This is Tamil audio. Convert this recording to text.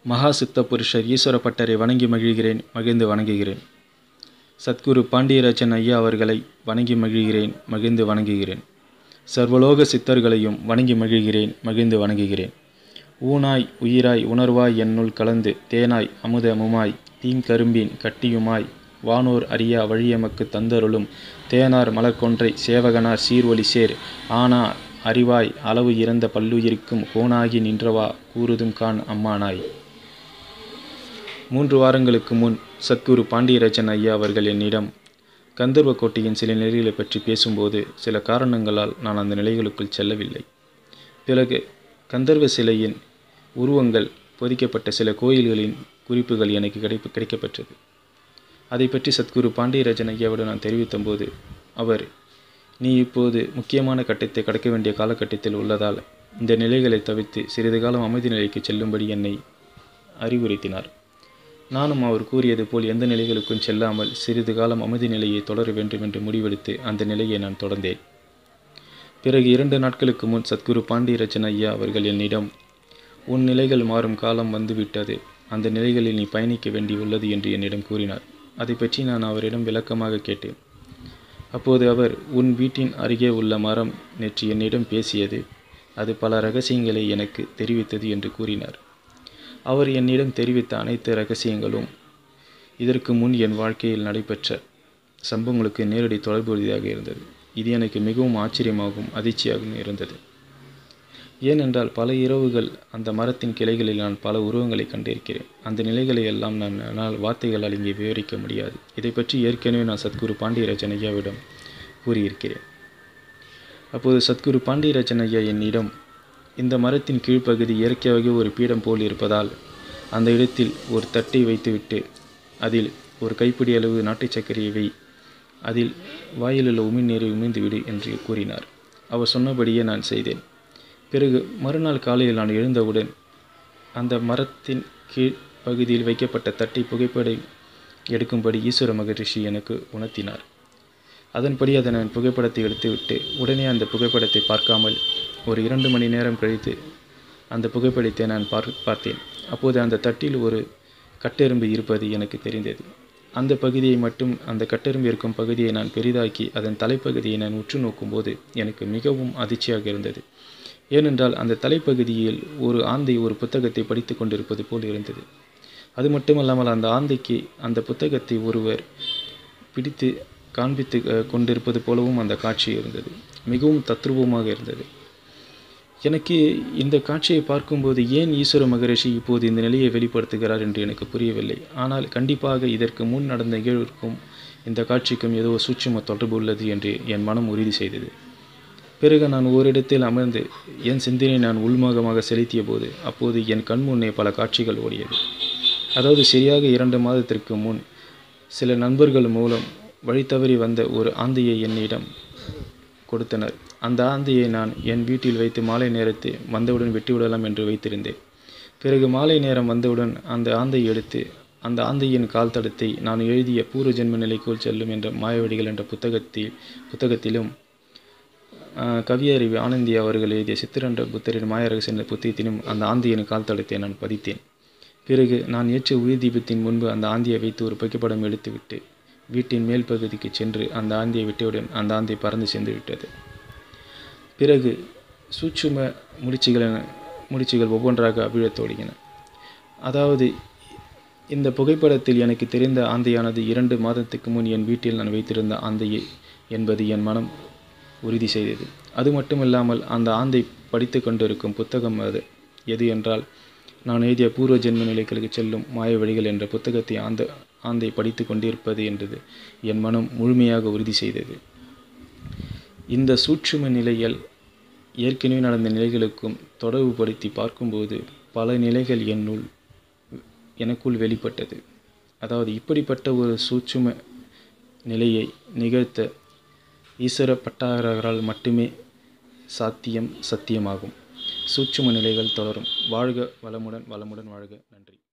மகா சித்த புருஷர் ஈஸ்வர பட்டரை வணங்கி மகிழ்கிறேன் மகிழ்ந்து வணங்குகிறேன் சத்குரு பாண்டியராஜன் ஐயா அவர்களை வணங்கி மகிழ்கிறேன் மகிழ்ந்து வணங்குகிறேன் சர்வலோக சித்தர்களையும் வணங்கி மகிழ்கிறேன் மகிழ்ந்து வணங்குகிறேன் ஊனாய் உயிராய் உணர்வாய் என்னுள் கலந்து தேனாய் அமுதமுமாய் தீங்கரும்பின் கட்டியுமாய் வானோர் அறியா வழியமக்கு தந்தருளும் தேனார் மலர்கொன்றை சேவகனார் சீர்வழி சேர் ஆனா அறிவாய் அளவு இறந்த பல்லுயிருக்கும் கோனாகி நின்றவா கூறுதும் கான் அம்மானாய் மூன்று வாரங்களுக்கு முன் சத்குரு பாண்டியராஜன் ஐயா அவர்கள் என்னிடம் கந்தர்வ கோட்டையின் சில நிலைகளை பற்றி பேசும்போது சில காரணங்களால் நான் அந்த நிலைகளுக்குள் செல்லவில்லை பிறகு கந்தர்வ சிலையின் உருவங்கள் பொதிக்கப்பட்ட சில கோயில்களின் குறிப்புகள் எனக்கு கிடைப்பு கிடைக்கப்பெற்றது அதை பற்றி சத்குரு பாண்டியராஜன் ஐயாவிடம் நான் தெரிவித்தபோது அவர் நீ இப்போது முக்கியமான கட்டத்தை கடக்க வேண்டிய காலகட்டத்தில் உள்ளதால் இந்த நிலைகளை தவிர்த்து சிறிது காலம் அமைதி நிலைக்கு செல்லும்படி என்னை அறிவுறுத்தினார் நானும் அவர் கூறியது போல் எந்த நிலைகளுக்கும் செல்லாமல் சிறிது காலம் அமைதி நிலையை தொடர வேண்டும் என்று முடிவெடுத்து அந்த நிலையை நான் தொடர்ந்தேன் பிறகு இரண்டு நாட்களுக்கு முன் சத்குரு பாண்டியரச்சன் ஐயா அவர்கள் என்னிடம் உன் நிலைகள் மாறும் காலம் வந்துவிட்டது அந்த நிலைகளில் நீ பயணிக்க வேண்டியுள்ளது என்று என்னிடம் கூறினார் அதை பற்றி நான் அவரிடம் விளக்கமாக கேட்டேன் அப்போது அவர் உன் வீட்டின் அருகே உள்ள மரம் நேற்று என்னிடம் பேசியது அது பல ரகசியங்களை எனக்கு தெரிவித்தது என்று கூறினார் அவர் என்னிடம் தெரிவித்த அனைத்து ரகசியங்களும் இதற்கு முன் என் வாழ்க்கையில் நடைபெற்ற சம்பவங்களுக்கு நேரடி தொடர்புடையதாக இருந்தது இது எனக்கு மிகவும் ஆச்சரியமாகவும் அதிர்ச்சியாகவும் இருந்தது ஏனென்றால் பல இரவுகள் அந்த மரத்தின் கிளைகளில் நான் பல உருவங்களை கண்டிருக்கிறேன் அந்த நிலைகளை எல்லாம் நான் என்னால் வார்த்தைகளால் இங்கே விவரிக்க முடியாது இதை பற்றி ஏற்கனவே நான் சத்குரு பாண்டியராஜன் ஐயாவிடம் கூறியிருக்கிறேன் அப்போது சத்குரு பாண்டியராஜன் ஐயா என்னிடம் இந்த மரத்தின் கீழ்ப்பகுதி இயற்கையாகவே ஒரு பீடம் போல் இருப்பதால் அந்த இடத்தில் ஒரு தட்டை வைத்துவிட்டு அதில் ஒரு கைப்பிடி அளவு நாட்டு சர்க்கரையை வை அதில் வாயிலுள்ள உமிழ்நீரை உமிழ்ந்து விடு என்று கூறினார் அவர் சொன்னபடியே நான் செய்தேன் பிறகு மறுநாள் காலையில் நான் எழுந்தவுடன் அந்த மரத்தின் கீழ் பகுதியில் வைக்கப்பட்ட தட்டை புகைப்படம் எடுக்கும்படி ஈஸ்வர மகரிஷி எனக்கு உணர்த்தினார் அதன்படி அதை நான் புகைப்படத்தை எடுத்துவிட்டு உடனே அந்த புகைப்படத்தை பார்க்காமல் ஒரு இரண்டு மணி நேரம் கழித்து அந்த புகைப்படத்தை நான் பார் பார்த்தேன் அப்போது அந்த தட்டில் ஒரு கட்டெரும்பு இருப்பது எனக்கு தெரிந்தது அந்த பகுதியை மட்டும் அந்த கட்டெரும்பு இருக்கும் பகுதியை நான் பெரிதாக்கி அதன் தலைப்பகுதியை நான் உற்று நோக்கும்போது எனக்கு மிகவும் அதிர்ச்சியாக இருந்தது ஏனென்றால் அந்த தலைப்பகுதியில் ஒரு ஆந்தை ஒரு புத்தகத்தை படித்து கொண்டிருப்பது போல் இருந்தது அது மட்டுமல்லாமல் அந்த ஆந்தைக்கு அந்த புத்தகத்தை ஒருவர் பிடித்து காண்பித்து கொண்டிருப்பது போலவும் அந்த காட்சி இருந்தது மிகவும் தத்ரூபமாக இருந்தது எனக்கு இந்த காட்சியை பார்க்கும்போது ஏன் ஈஸ்வர மகரிஷி இப்போது இந்த நிலையை வெளிப்படுத்துகிறார் என்று எனக்கு புரியவில்லை ஆனால் கண்டிப்பாக இதற்கு முன் நடந்த நிகழ்விற்கும் இந்த காட்சிக்கும் ஏதோ சூட்சும தொடர்பு உள்ளது என்று என் மனம் உறுதி செய்தது பிறகு நான் ஓரிடத்தில் அமர்ந்து என் சிந்தனை நான் உள்முகமாக செலுத்திய போது அப்போது என் கண் முன்னே பல காட்சிகள் ஓடியது அதாவது சரியாக இரண்டு மாதத்திற்கு முன் சில நண்பர்கள் மூலம் வழி தவறி வந்த ஒரு ஆந்தையை என்னிடம் கொடுத்தனர் அந்த ஆந்தையை நான் என் வீட்டில் வைத்து மாலை நேரத்தில் வந்தவுடன் வெட்டிவிடலாம் என்று வைத்திருந்தேன் பிறகு மாலை நேரம் வந்தவுடன் அந்த ஆந்தையை எடுத்து அந்த ஆந்தையின் கால் தடத்தை நான் எழுதிய பூர்வ ஜென்ம நிலைக்குள் செல்லும் என்ற மாயவடிகள் என்ற புத்தகத்தில் புத்தகத்திலும் கவியறிவு ஆனந்தி அவர்கள் எழுதிய சித்திரன்ற புத்தரின் மாயரகஸ் என்ற புத்தகத்திலும் அந்த ஆந்தியின் கால் தடத்தை நான் பதித்தேன் பிறகு நான் ஏற்ற உயிர் தீபத்தின் முன்பு அந்த ஆந்தியை வைத்து ஒரு புகைப்படம் எடுத்துவிட்டு வீட்டின் மேல் பகுதிக்கு சென்று அந்த ஆந்தியை விட்டவுடன் அந்த ஆந்தை பறந்து சென்று விட்டது பிறகு சூட்சும முடிச்சுகள் முடிச்சுகள் ஒவ்வொன்றாக அவிழத் தொடங்கின அதாவது இந்த புகைப்படத்தில் எனக்கு தெரிந்த ஆந்தையானது இரண்டு மாதத்துக்கு முன் என் வீட்டில் நான் வைத்திருந்த ஆந்தையே என்பது என் மனம் உறுதி செய்தது அது மட்டுமில்லாமல் அந்த ஆந்தை படித்து கொண்டிருக்கும் புத்தகம் அது எது என்றால் நான் எழுதிய பூர்வ ஜென்ம நிலைகளுக்கு செல்லும் மாய வழிகள் என்ற புத்தகத்தை ஆந்த ஆந்தை படித்து கொண்டிருப்பது என்றது என் மனம் முழுமையாக உறுதி செய்தது இந்த சூட்சும நிலைகள் ஏற்கனவே நடந்த நிலைகளுக்கும் தொடர்புபடுத்தி பார்க்கும்போது பல நிலைகள் என்னுள் எனக்குள் வெளிப்பட்டது அதாவது இப்படிப்பட்ட ஒரு சூட்சும நிலையை நிகழ்த்த ஈஸ்வர பட்டாரரால் மட்டுமே சாத்தியம் சத்தியமாகும் சூட்சும நிலைகள் தொடரும் வாழ்க வளமுடன் வளமுடன் வாழ்க நன்றி